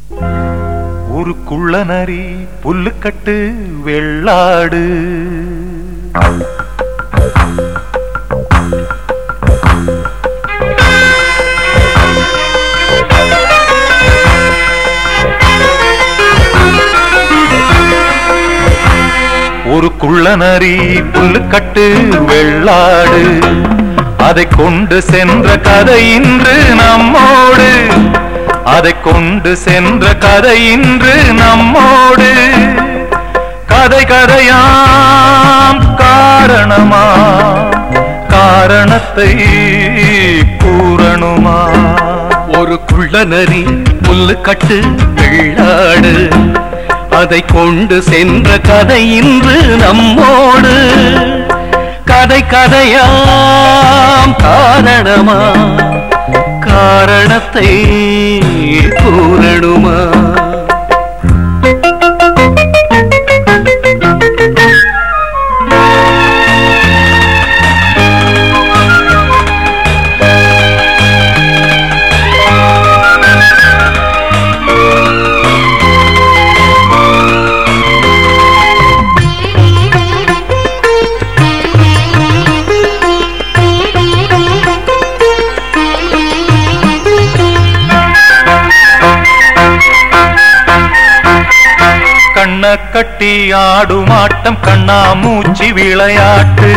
ஒரு குள்ள நரி புல்லுக்கட்டு வெள்ளாடு ஒரு குள்ள நரி புல்லுக்கட்டு வெள்ளாடு அதை கொண்டு சென்ற கதை இன்று நம்மோடு அதை கொண்டு சென்ற கதை இன்று நம்மோடு கதை கதையாம் காரணமா காரணத்தை கூறணுமா ஒரு குள்ள நரி புல்லு கட்டு வெள்ளாடு அதை கொண்டு சென்ற கதை இன்று நம்மோடு கதை கதையாம் காரணமா காரணத்தை கூறணுமா கண்ண கட்டி ஆடும் ஆட்டம் கண்ணா மூச்சி விளையாட்டு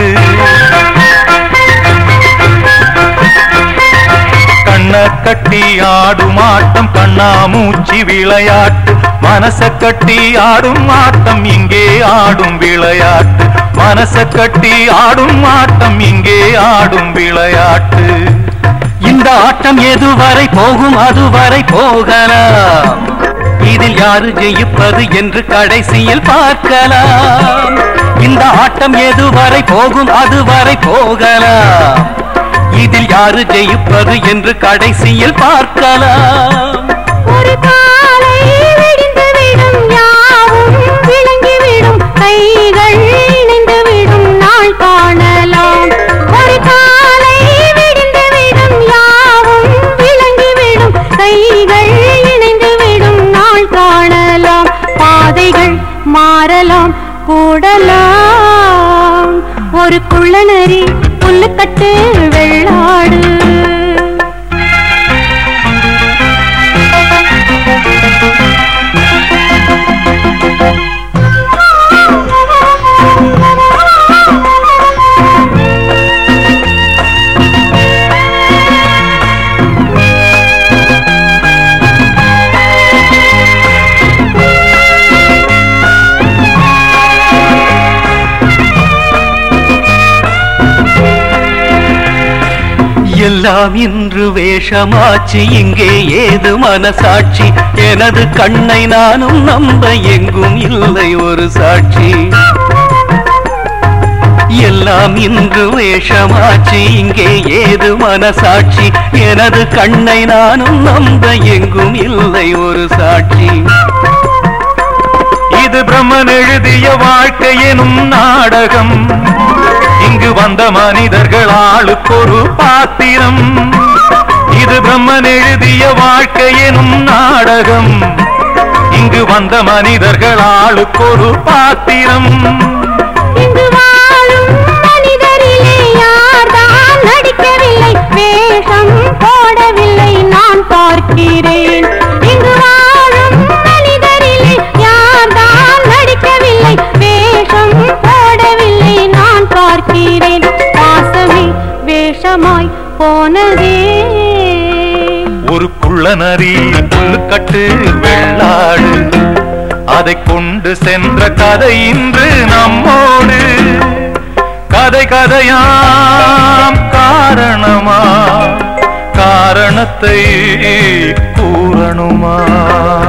கண்ண கட்டி ஆடும் ஆட்டம் கண்ணா மூச்சி விளையாட்டு மனச கட்டி ஆடும் ஆட்டம் இங்கே ஆடும் விளையாட்டு மனச கட்டி ஆடும் ஆட்டம் இங்கே ஆடும் விளையாட்டு இந்த ஆட்டம் எதுவரை போகும் அதுவரை போகலாம் இதில் யாரு ஜெயிப்பது என்று கடைசியில் பார்க்கலாம் இந்த ஆட்டம் எதுவரை போகும் அதுவரை போகலாம் இதில் யாரு ஜெயிப்பது என்று கடைசியில் பார்க்கலாம் ஒரு காலை விடிந்துவிடும் யாவும் விளங்கிவிடும் கைகள் இணைந்துவிடும் நாள் காணலாம் ஒரு காலை விடிந்துவிடும் யாவும் விளங்கிவிடும் கைகள் இணைந்துவிடும் நாள் காணலாம் பாதைகள் மாறலாம் கூடலாம் ஒரு குள்ளநரி புல்லுக்கட்டு வெள்ளாடு எல்லாம் இன்று வேஷமாச்சு இங்கே ஏது மனசாட்சி எனது கண்ணை நானும் நம்ப எங்கும் இல்லை ஒரு சாட்சி எல்லாம் இன்று வேஷமாச்சு இங்கே ஏது மனசாட்சி எனது கண்ணை நானும் நம்ப எங்கும் இல்லை ஒரு சாட்சி இது பிரம்மன் எழுதிய வாழ்க்கை எனும் நாடகம் இங்கு வந்த மனிதர்கள் ஆளுக்கொரு பாத்திரம் இது பிரம்மன் எழுதிய வாழ்க்கை எனும் நாடகம் இங்கு வந்த மனிதர்கள் ஆளுக்கொரு பாத்திரம் இங்கு வாழும் மனிதரிலே யார்தான் நடிக்கவில்லை வேஷம் போடவில்லை நான் பார்க்கிறேன் இங்கு வாழும் மனிதரிலே யார்தான் நடிக்கவில்லை வேஷம் போடவில்லை நான் பார்க்கிறேன் பாசமே வேஷமாய் போனதே ஒரு குள்ள நரி புல்லுக்கட்டு வெள்ளாடு அதை கொண்டு சென்ற கதை இன்று நம்மோடு கதை கதையாம் காரணமா காரணத்தை கூறணுமா